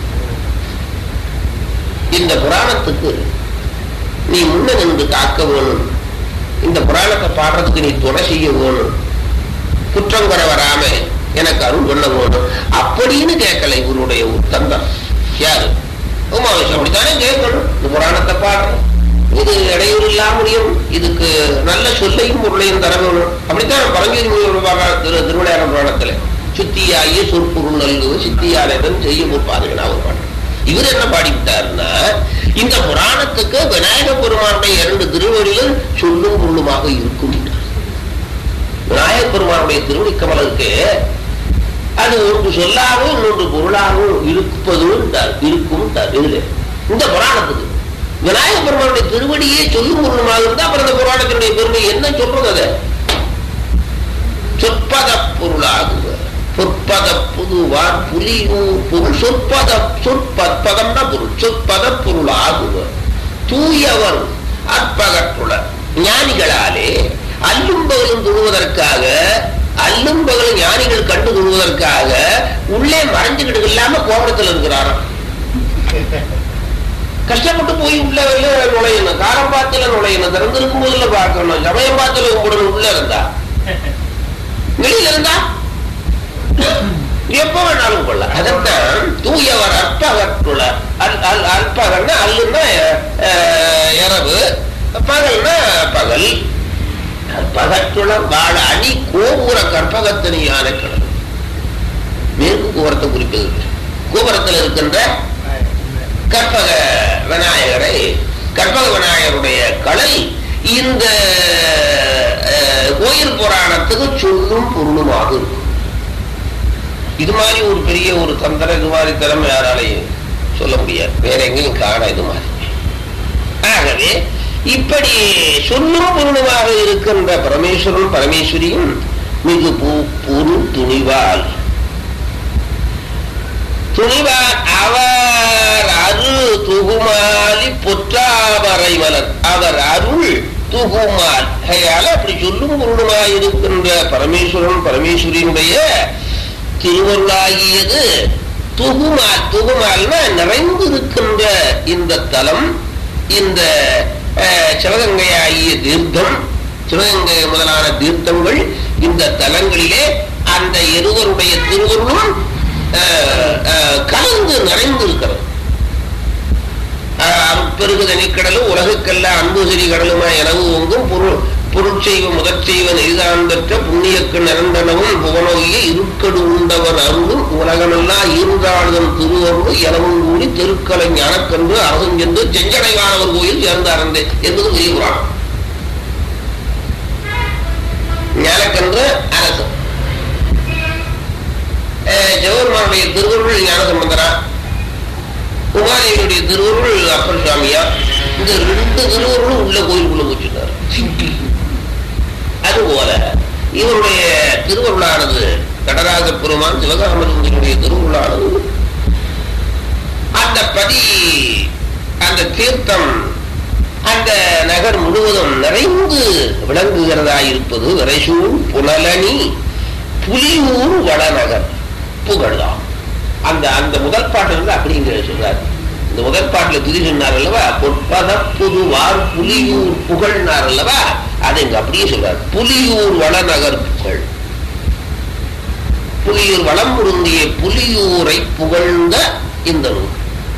இந்த புராணத்துக்கு நீ முன்ன நின்று காக்க வேணும் இந்த புராணத்தை பாடுறதுக்கு நீ துணை செய்ய வேணும் குற்றம் குறை வராம எனக்கு அருள் பண்ண வேணும் அப்படின்னு கேட்கல இவருடைய ஒரு தந்தம் யாரு உமாவேஷம் அப்படித்தானே கேட்கணும் இந்த புராணத்தை பாடுறேன் இது இடையூறு இல்லாம முடியும் இதுக்கு நல்ல சொல்லையும் பொருளையும் தர வேணும் அப்படித்தான் பரஞ்சோதி முனிவர் பாடுறார் திரு திருவிளையாட புராணத்துல சுத்தியாகிய சொற்பொருள் நல்குவது சித்தியானதன் செய்ய முற்பாதுகனா ஒரு பாட்டு இவர் என்ன பாடிவிட்டாருன்னா இந்த புராணத்துக்கு விநாயக பெருமானுடைய இரண்டு திருவடிகள் சொல்லும் பொருளுமாக இருக்கும் விநாயக பெருமானுடைய திருவடி கமலுக்கு அது ஒன்று சொல்லாகவும் இன்னொன்று பொருளாகவும் இருப்பதும் இருக்கும் இதுல இந்த புராணத்துக்கு விநாயக பெருமானுடைய திருவடியே சொல்லும் பொருளுமாக இருந்தா அப்புறம் இந்த புராணத்தினுடைய பெருமை என்ன சொல்றது அது சொற்பத பொருளாகுக பொற்பத புதுவார் புலியூர் பொருள் சொற்பத சொற்பதம்னா பொருள் சொற்பத பொருள் ஆகுக தூயவர் அற்பகற்றுளர் ஞானிகளாலே அல்லும் பகலும் தொழுவதற்காக அல்லும் பகலும் ஞானிகள் கண்டு தொழுவதற்காக உள்ளே மறைஞ்சுக்கிட்டு இல்லாம கோபுரத்தில் இருக்கிறாராம் கஷ்டப்பட்டு போய் உள்ள வெளில நுழையணும் காரம் பாத்துல நுழையணும் திறந்திருக்கும் போதுல பார்க்கணும் சமயம் பாத்துல கும்பிடணும் உள்ள இருந்தா வெளியில இருந்தா எப்ப வேணாலும் கொள்ள அதைத்தான் தூயவர் அற்பகற்றுள்ள அல் அல் அல்பகன்னா அல்லுன்னா அஹ், இரவு பகல்னா பகல் அற்பகற்றுள்ள வாழ அணி கோபுர கற்பகத்தனியான கடல் மேற்கு கோபுரத்தை குறிப்பது கோபுரத்தில் இருக்கின்ற கற்பக விநாயகரை கற்பக விநாயகருடைய கலை இந்த அஹ், கோயில் புராணத்துக்கு சொல்லும் பொருளுமாக இருக்கும் இது மாதிரி ஒரு பெரிய ஒரு தந்திரம் இது மாதிரி திறமை யாராலையும் சொல்ல முடியாது வேற எங்கேயும் காண இது மாதிரி ஆகவே இப்படி சொல்லும் பொருளுமாக இருக்கின்ற பரமேஸ்வரன் பரமேஸ்வரியும் மிகு பூ- பொரு துணிவால் துணிவார் அவர் அருள் துகுமாலி பொற்றாவரை மலர் அவர் அருள் துகுமால் கையால அப்படி சொல்லும் பொருளுமாய் இருக்கின்ற பரமேஸ்வரன் பரமேஸ்வரியினுடைய திருவருளாகியது துகுமால் துகுமால்னா நிறைந்திருக்கின்ற இந்த தலம் இந்த அஹ், சிவகங்கையாகிய தீர்த்தம் சிவகங்கை முதலான தீர்த்தங்கள் இந்த தலங்களிலே அந்த இருவருடைய திருவருளும் அஹ், அஹ், கலந்து நிறைந்திருக்கிறது பெருகுத நீக்கடலும் உலகுக்கெல்லாம் அன்பு சிறி கடலுமா எனவு ஒங்கும் பொருள் பொருட்செய்வ முதற்செய்வ நெய்தான் பெற்ற புண்ணியக்கு நிரந்தனவும் புவனோகிய இருக்கடு உண்டவன் அருளும் உலகமெல்லாம் ஈர்ந்தாளுதன் திருவருள் எனவும் கூடி திருக்கலை ஞானக்கன்று அரசன் சென்று செஞ்சடைவானவர் கோயில் சேர்ந்தார்ந்தே என்பது பெரிய புராணம் ஞானக்கன்று அரசன் அஹ் ஜெகன்மாருடைய திருவருள் ஞான சம்பந்தரா உமாதேவியுடைய திருவருள் அப்பர் சுவாமியா இந்த ரெண்டு திருவருளும் உள்ள கோயிலுக்குள்ள வச்சிருந்தார் அதுபோல இவருடைய திருவருளானது கடராஜ பெருமான் சிவகாமலிங்கனுடைய திருவருளானது அந்த பதி அந்த தீர்த்தம் அந்த நகர் முழுவதும் நிறைந்து விளங்குகிறதாயிருப்பது விரைசூர் புனலனி புலியூர் வடநகர் புகழ்தான் அந்த அந்த முதல் பாட்டு வந்து அப்படிங்கிற சொல்றாரு இந்த முதல் பாட்டுல துதி சொன்னார் அல்லவா பொற்பத புதுவார் புலியூர் புகழ்னார் அல்லவா அதை இங்க அப்படியே சொல்றார் புலியூர் வளநகர் புகழ் புலியூர் வளம் பொருந்திய புலியூரை புகழ்ந்த இந்த நூல்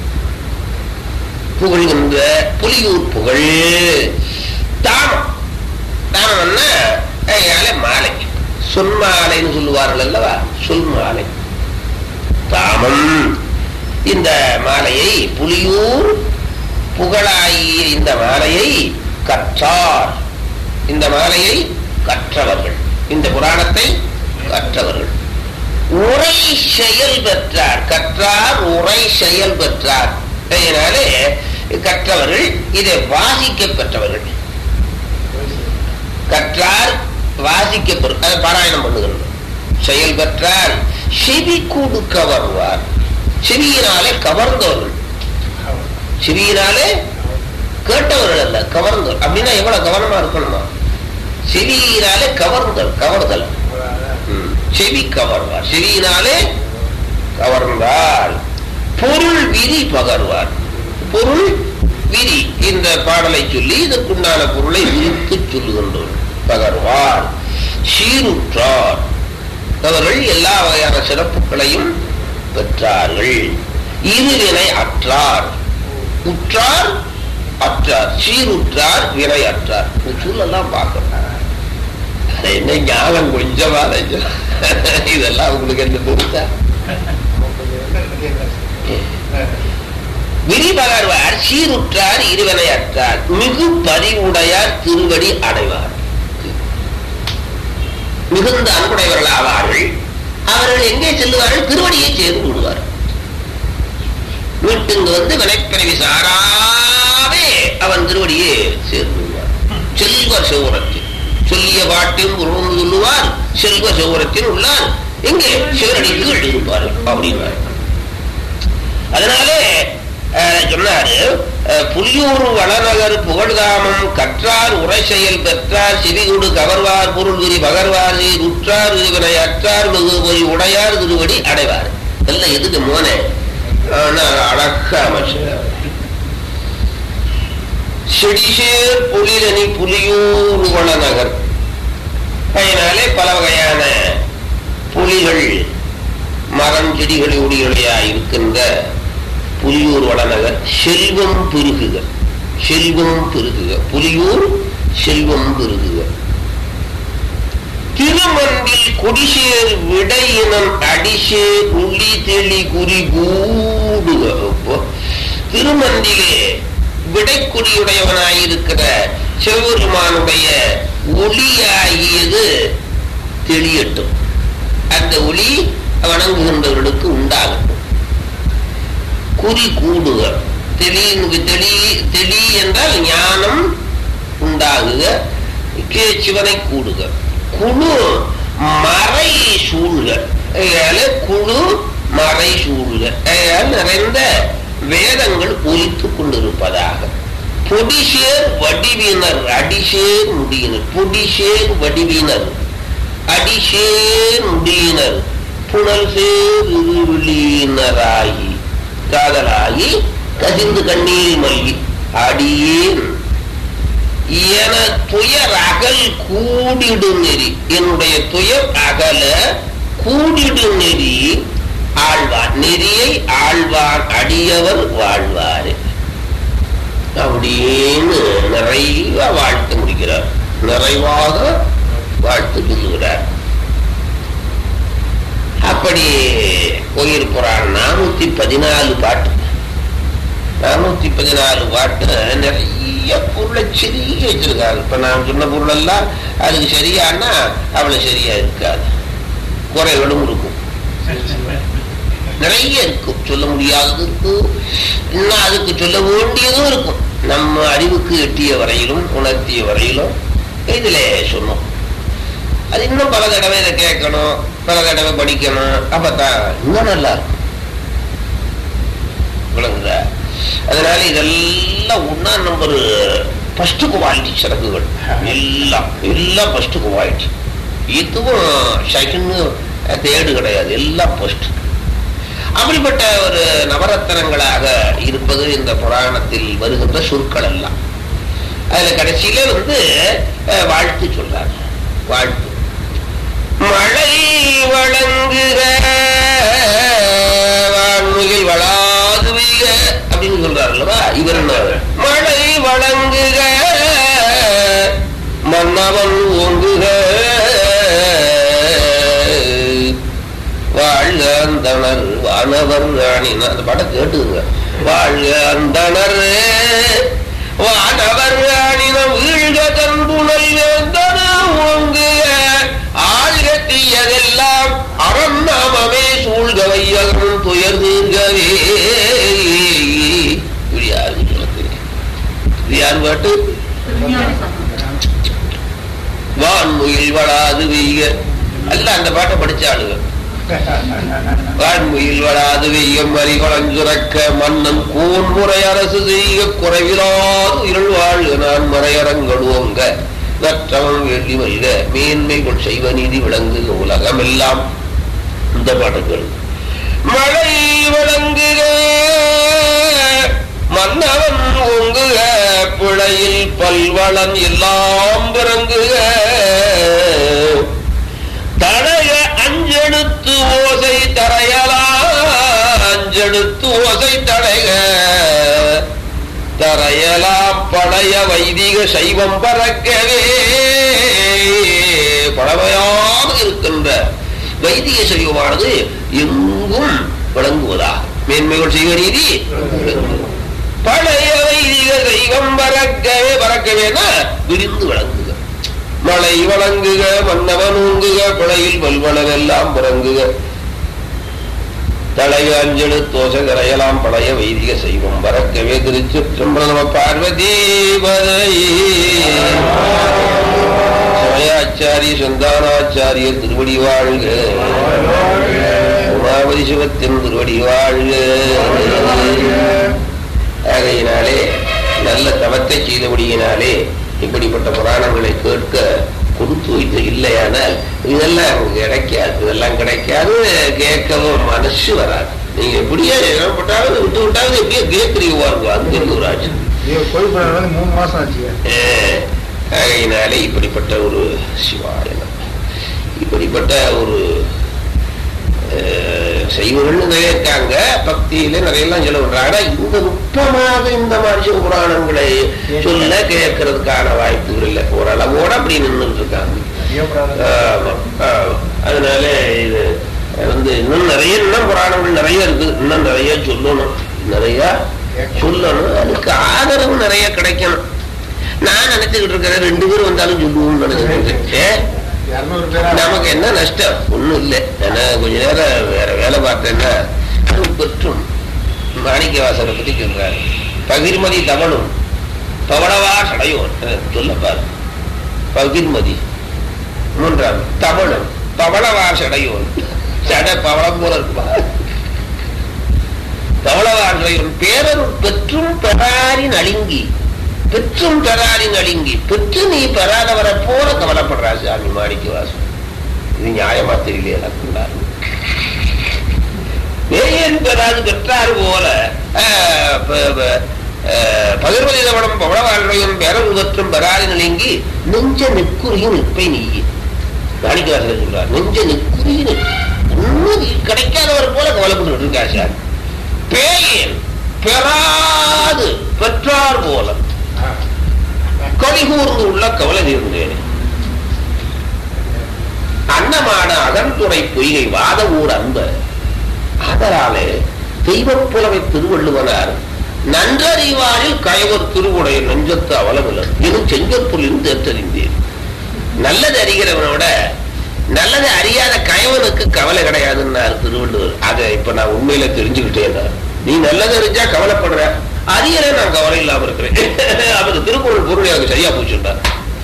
புகழ்கின்ற புலியூர் புகழ் தாமம் தாமம்னா அதனால மாலை சொன்மாலைன்னு சொல்லுவார்கள் அல்லவா சொல் மாலை தாமம் இந்த மாலையை புலியூர் புகழாகிய இந்த மாலையை கற்றார் இந்த மாலையை கற்றவர்கள் இந்த புராணத்தை கற்றவர்கள் உரை செயல் பெற்றார் கற்றார் உரை செயல் பெற்றார் அதனாலே கற்றவர்கள் இதை வாசிக்க பெற்றவர்கள் கற்றார் வாசிக்க பெறு அதை பாராயணம் பண்ணுகின்றோம் செயல் பெற்றார் செவி கொடுக்க வருவார் செவியினாலே கவர்ந்தவர்கள் செவியினாலே கேட்டவர்கள் அல்ல கவர்ந்தவர் அப்படின்னா எவ்வளவு கவனமா இருக்கணுமா செவியினாலே கவர்ந்தல் கவர்தல் ம். செவி கவர்வார் செவியினாலே கவர்ந்தால் பொருள் விரி பகர்வார் பொருள் விரி இந்த பாடலை சொல்லி இதற்குண்டான பொருளை விரித்து சொல்லுகின்றோம் பகர்வார் சீருற்றார் அவர்கள் எல்லா வகையான சிறப்புகளையும் பெற்றார்கள் இருவினை அற்றார் உற்றார் அற்றார் சீருற்றார் வினை அற்றார் இந்த சூழலாம் பார்க்கணும் அது என்ன ஞானம் கொஞ்சமா இதெல்லாம் உங்களுக்கு என்ன பெருசா விரிபகர்வார் சீருற்றார் இருவனை அற்றார் மிகு பதிவுடையார் திருவடி அடைவார் மிகுந்த அன்புடையவர்கள் ஆவார்கள் அவர்கள் எங்கே செல்லுவார்கள் திருவடியை சேர்ந்து விடுவார் வீட்டுக்கு வந்து வினைப்பிறவி சாராவே அவன் திருவடியே சேர்ந்துள்ளார் செல்வ சிவரத்தில் சொல்லிய பாட்டின் உருவம் சொல்லுவார் செல்வ சிவரத்தில் உள்ளார் எங்கே சிவரடி கீழ் இருப்பார் அப்படின்னார் அதனாலே அஹ், சொன்னாரு அஹ், புலியூர் வளநகர் புகழ்தாமம் கற்றார் உரை செயல் பெற்றார் சிவிகுடு கவர்வார் பொருள் விரி பகர்வார் நீர் உற்றார் விரிவினை அற்றார் வெகு பொறி உடையார் திருவடி அடைவார் எல்லாம் எதுக்கு மோனே ஆனா, அழகா அமைச்சர் செடிசேர் புலிரணி புலியூர் வளநகர் அதனாலே பல வகையான புலிகள் மரம் செடிகள் ஒடிகளையா இருக்கின்ற புலியூர் வளநகர் செல்வம் பெருகுக செல்வம் பெருகுக புலியூர் செல்வம் பெருகுக திருமண்டில் குடிசேர் விடையினம் அடிசேர் உள்ளி தெளி குறி கூடுக அப்போ திருமண்டிலே விடைக்குடியுடையவனாயிருக்கிற சிவபெருமானுடைய ஒளியாகியது தெளியட்டும் அந்த ஒளி வணங்குகின்றவர்களுக்கு உண்டாகட்டும் குறி கூடுக தெளி தெளி தெளி என்றால் ஞானம் உண்டாகுக கே சிவனை கூடுக குழு மறை சூழ்க அதனால குழு மறை சூழ்க அதனால் நிறைந்த வேதங்கள் ஒலித்துக் கொண்டிருப்பதாக பொடிசேர் வடிவினர் அடிசேர் முடியினர் பொடிசேர் வடிவினர் அடிசேர் முடியினர் புனல் சேர் இருவிழியினராகி காதலாகி கசிந்து கண்ணீர் மல்கி அடியேன் என துயர் அகல் கூடிடு நெறி என்னுடைய துயர் அகல கூடிடு நெறி ஆழ்வார் நெறியை ஆழ்வார் அடியவர் வாழ்வாரு அப்படின்னு நிறைவ வாழ்த்து முடிக்கிறார் நிறைவாக வாழ்த்து சொல்லுகிறார் அப்படி கோயில் புராணம் நானூத்தி பதினாலு பாட்டு நானூத்தி பதினாலு பாட்டு நிறைய பொருளை சரியா வச்சிருக்காரு இப்ப நான் சொன்ன பொருள் எல்லாம் அதுக்கு சரியானா அவ்வளவு சரியா இருக்காது குறைகளும் இருக்கும் நிறைய இருக்கும் சொல்ல முடியாதது இருக்கும் இன்னும் அதுக்கு சொல்ல வேண்டியதும் இருக்கும் நம்ம அறிவுக்கு எட்டிய வரையிலும் உணர்த்திய வரையிலும் இதுல சொன்னோம் அது இன்னும் பல தடவை இதை கேட்கணும் பல தடவை படிக்கணும் அப்பதான் இன்னும் நல்லா இருக்கும் விளங்குதா அதனால இதெல்லாம் ஒன்னா நம்பர் ஃபர்ஸ்ட் குவாலிட்டி சரக்குகள் எல்லாம் எல்லாம் ஃபர்ஸ்ட் குவாலிட்டி இதுவும் செகண்ட் தேர்டு கிடையாது எல்லாம் ஃபர்ஸ்ட் அப்படிப்பட்ட ஒரு நவரத்தனங்களாக இருப்பது இந்த புராணத்தில் வருகின்ற சொற்கள் எல்லாம் அதுல கடைசியில வந்து அஹ், வாழ்த்து சொல்றார் வாழ்த்து மழை வழங்குக வான்முகில் வளாது வீக அப்படின்னு சொல்றாரு அல்லவா இவர் என்ன? மழை வழங்குக மன்னவன் ஓங்குக வாழ்க அந்தனர் வானவர் ராணினா அந்த படம் கேட்டுங்க வாழ்க அந்தனர் வானவர் ராணின வீழ்க தன்புணல் வேந்தன ஓங்குக ஆழ்க தீயதெல்லாம் அறம் நாமமே சூழ்க வையகம் துயர் தீர்கவே இப்படி யாருக்கு சொல்ல தெரியும் இது யார் பாட்டு வான்முயில் வளாது வெய்க அல்ல அந்த பாட்டை படிச்சாளுங்க வான்முயில் வளாது வெய்யம் வரி குளஞ்சுரக்க மன்னன் கூன் முறை அரசு செய்க குறைவிலாது இருள் வாழ்க நான் மறையரங்கடுவோங்க நற்றவன் வெள்ளி மல்க மேன்மைகள் செய்வ நீதி விளங்கு உலகமெல்லாம் இந்த பாட்டுகள் மழை வழங்குக மன்னவன் ஓங்குக பிழையில் பல்வளம் எல்லாம் பிறங்குக தடைய அஞ்செடுத்து ஓசை தரையலா அஞ்செடுத்து ஓசை தடைக தரையலாம் பழைய வைதிக சைவம் பறக்கவே பழமையாக இருக்கின்ற வைதிக சைவமானது எங்கும் விளங்குவதாக மேன்மைகள் செய்வ நீதி பழைய வைதிக சைவம் பறக்கவே பறக்கவேனா விரிந்து விளங்குக மழை வழங்குக மன்னவன் ஊங்குக பிழையில் வல்வளவெல்லாம் பிறங்குக தலைய அஞ்சலு தோசை கரையலாம் பழைய வைதிக செய்வம் பறக்கவே எனவே திருச்சிற்றம்பலம் நம பார்வதீபதை சமயாச்சாரிய சந்தானாச்சாரிய திருவடி வாழ்க உமாபதி சிவத்தின் திருவடி வாழ்க ஆகையினாலே நல்ல தவத்தை செய்தபடியினாலே இப்படிப்பட்ட புராணங்களை கேட்க கொடுத்து வைத்து இல்லையானால் இதெல்லாம் கிடைக்காது இதெல்லாம் கிடைக்காது கேட்கவும் மனசு வராது நீங்க எப்படியே ஏற்பட்டாலும் விட்டு விட்டாலும் எப்படியோ கேட்கிறீங்க பாருங்க அது இருக்கு ஒரு ஆச்சு ஐயோ, கோயில் போனது வந்து மூணு மாசம் ஆச்சுங்க அஹ், ஆகையினாலே இப்படிப்பட்ட ஒரு சிவாயனம் இப்படிப்பட்ட ஒரு அஹ், சைவங்கள்னு நிறைய இருக்காங்க பக்தியில நிறைய எல்லாம் சொல்ல விடுறாங்க ஆனா இந்த நுட்பமாக இந்த மாதிரி புராணங்களை சொல்ல கேட்கறதுக்கான வாய்ப்புகள் இல்லை ஓரளவோட அப்படி நின்றுட்டு இருக்காங்க ஐயோ, பிராணம். ஆமா, ஆமா. அதனால இது வந்து இன்னும் நிறைய இன்னும் புராணங்கள் நிறைய இருக்கு இன்னும் நிறைய சொல்லணும் நிறைய சொல்லணும் அதுக்கு ஆதரவு நிறைய கிடைக்கணும் நான் நினைச்சுக்கிட்டு இருக்கிறேன் ரெண்டு பேர் வந்தாலும் சொல்லுவோம்னு நினைச்சுக்கிட்டு இருக்கேன். இருநூறு பேரா நமக்கு என்ன நஷ்டம் ஒண்ணும் இல்லை ஏன்னா கொஞ்ச நேரம் வேற வேலை பார்த்தேன்னா அது பெற்றும் மாணிக்க வாசனை பத்தி சொல்றாரு பகிர்மதி தவளும் பவளவா சடையோன் சொல்லப்பாரு பகிர்மதி மூன்றாம் தவளும் பவளவா சடையோன் சடை பவளம் போல இருக்குமா பவளவார் சடையோன் பேரருள் பெற்றும் பெறாரின் அழுங்கி பெற்றும் பெறாரின் அழுங்கி பெற்று நீ பெறாதவரை போல கவலைப்படுறா சாமி மாணிக்க வாசன் இது நியாயமா தெரியல எனக்கு வேயன் பெறாது பெற்றார் போல ஆஹ், ப- ப- ஆஹ், பகிர்வதி தவணம் பவளவாழ்வையும் பேரருள் பெற்றும் பெறாரின் அழுங்கி நெஞ்ச நெக்குறியும் நிற்பை நீயே மாணிக்கவாசகர் சொல்றார் நெஞ்ச நெக்குறியும் ஒன்னும் கிடைக்காதவர் போல கவலைப்பட்டு இருக்கா சார் பேயன் பெறாது பெற்றார் போல கலிகூர்ந்து உள்ள கவலை தீர்ந்தேன் அன்னமான அகன்துறை பொய்கை வாத ஊர் அன்ப ஆதலாலே தெய்வப் புலவை திருவள்ளுவனார் நன்றறிவாரில் கயவர் திருவுடைய நெஞ்சத்து அவலமில்லர் இது செங்கற்பொருளின் தேற்றறிந்தேன் நல்லது அறிகிறவனோட நல்லது அறியாத கயவனுக்கு கவலை கிடையாதுன்னார் திருவள்ளுவர் அதை இப்ப நான் உண்மையில தெரிஞ்சுக்கிட்டேன் நீ நல்லது அறிஞ்சா கவலைப்படுற அறியல நான் கவலை இல்லாம இருக்கிறேன் அவரு திருக்குறள் பொருளை அவங்க சரியா போச்சுட்டார்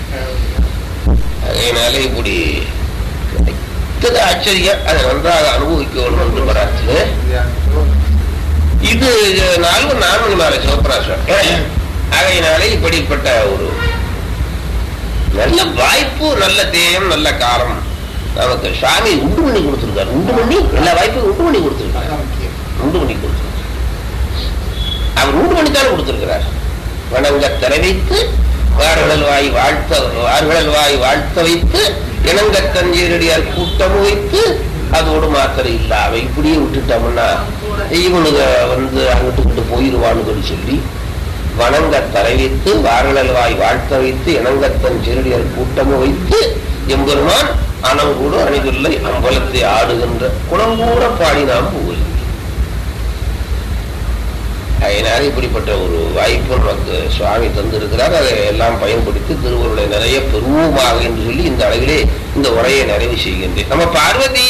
அதனால இப்படி கிடைத்தது ஆச்சரியம் அதை நன்றாக அனுபவிக்கணும் என்று வராது இது நாலு நான்கு நாளை சிவபிராசம் ஆகையினாலே இப்படிப்பட்ட ஒரு நல்ல வாய்ப்பு நல்ல தேயம் நல்ல காலம் நமக்கு சாமி உண்டு பண்ணி கொடுத்துருக்காரு உண்டு பண்ணி எல்லா வாய்ப்பையும் உண்டு பண்ணி கொடுத்துருக்காரு உண்டு பண்ணி கொடுத்துருக்காரு அவர் உண்டு பண்ணித்தானே கொடுத்திருக்கிறார் வணங்க தர வைத்து வார்கடல் வாய் வாழ்த்த வார்கடல் வாய் வாழ்த்த வைத்து இணங்க தஞ்சீரடியார் கூட்டம் வைத்து அதோடு மாத்திரை இல்லாம இப்படியே விட்டுட்டோம்னா இவனுங்க வந்து அங்கிட்டு போயிருவான்னு சொல்லி வணங்க தரை வைத்து வாரழல் வாய் வாழ்த்த வைத்து இணங்கத்தன் சீரடியார் கூட்டமும் வைத்து எம்பெருமான் அணங்கூடு அணிதுள்ள அம்பலத்தை ஆடுகின்ற குணங்கூட பாடி நாம் புகழ் அதனால இப்படிப்பட்ட ஒரு வாய்ப்பு நமக்கு சுவாமி தந்திருக்கிறார் அதை எல்லாம் பயன்படுத்தி திருவருளை நிறைய பெருவமாக என்று சொல்லி இந்த அளவிலே இந்த உரையை நிறைவு செய்கின்றேன் நம்ம பார்வதி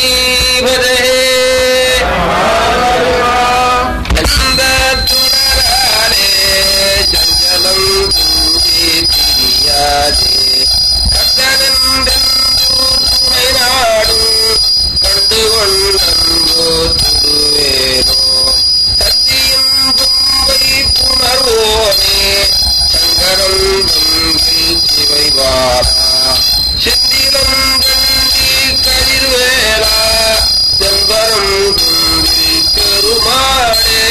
கண்டு கொண்டோ திருவேனோ சத்தியம் தும்பை புணர்வோனே சங்கரம் தம்பில் சிவைவாரா செந்திலம் தந்தி கதிர்வேலா செம்பரம் தும்பில் பெருமாளே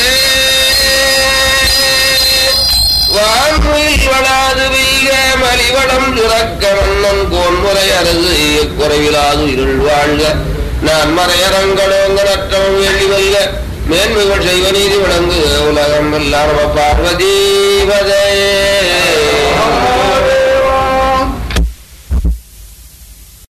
வான்முயில் வளாது வெய்க மலிவளம் சுரக்க மன்னன் கோன்முறை அரசு குறைவிலாது இருள் வாழ்க நான் மறையரங்களோங்க நற்றம் வேண்டி வெல்க மேன்மைகள் செய்வ நீதி விளங்கு உலகம் எல்லாம் பார்வதீவதே